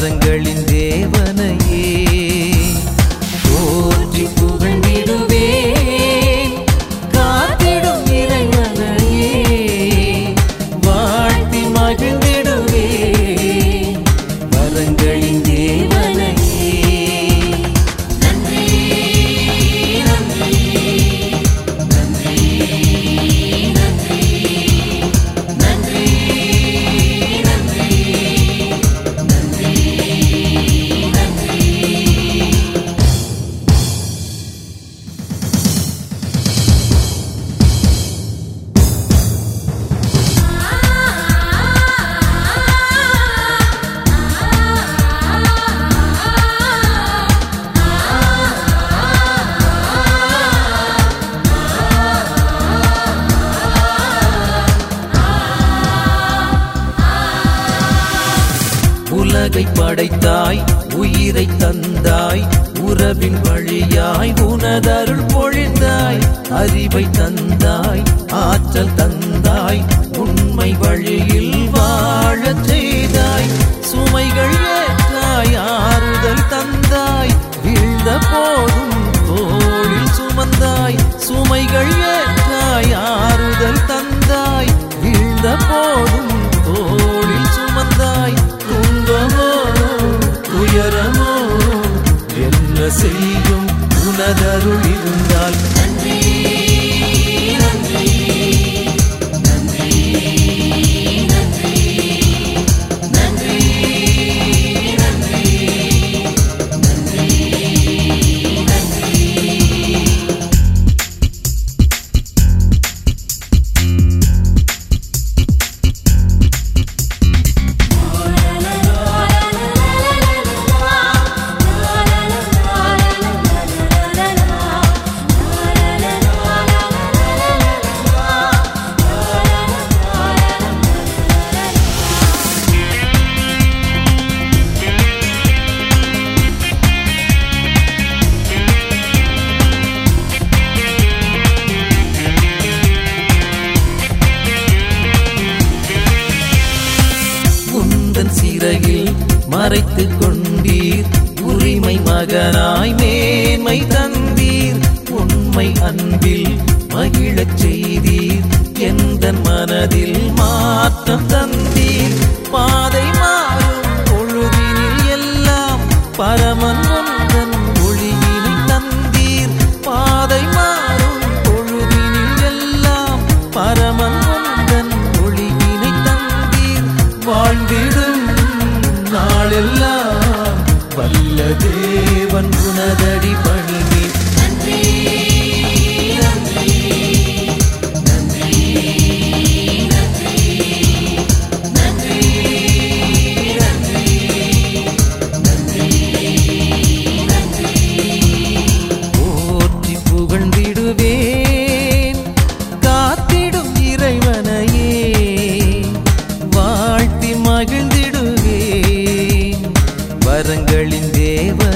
வரங்களின் தேவனையே போற்றி புகழ்ந்திடுவேன் காத்திடும் இறைவனையே வாழ்த்தி மகிழ்ந்திடுவேன் வரங்களின் தேவனையே நன்றி நன்றி நன்றி நன்றி நன்றி நன்றி நன்றி நன்றி உலகை படைத்தாய் உயிரை தந்தாய் உறவின் வழியாய் உனதருள் பொழிந்தாய் அறிவை தந்தாய் ஆற்றல் தந்தாய் உண்மை வழியில் வாழச் செய்தாய் சுமைகள் ஏற்றாய் ஆறுதல் தந்தாய் வீழ்ந்த போதும் தோளில் சுமந்தாய் சுமைகள் ஏற்றாய் ஆறுதல் தந்தாய் வீழ்ந்த போதும் தோளில் சுமந்தாய் துன்பமோ துயரமோ என்ன செய்யும் உனதருள் இருந்தால் நன்றி நன்றி நன்றி நன்றி நன்றி நன்றி நன்றி நன்றி உந்தன் சிறையில் மறைத்துக் கொண்டீர் உரிமை மகனாய் மேன்மை தந்தீர் உண்மை அன்பில் மகிழச் செய்தீர் எந்த மனதில் மாற்றம் தந்தீர் பாதை மாறும் பொழுதினில் எல்லாம் பரமன் உந்தன் ஒளியினை தந்தீர் பாதை மாறும் பொழுதினில் எல்லாம் பரமன் உந்தன் ஒளியினை தந்தீர் வாழ்ந்திடும் நாளெல்லாம் வல்ல தேவன் உனதடி பணிவீர் நன்றி நன்றி நன்றி நன்றி நன்றி நன்றி நன்றி நன்றி போற்றி புகழ்ந்திடுவேன் காத்திடும் இறைவனையே வாழ்த்தி மகிழ்ந்திடுவேன் வரங்களின் தேவ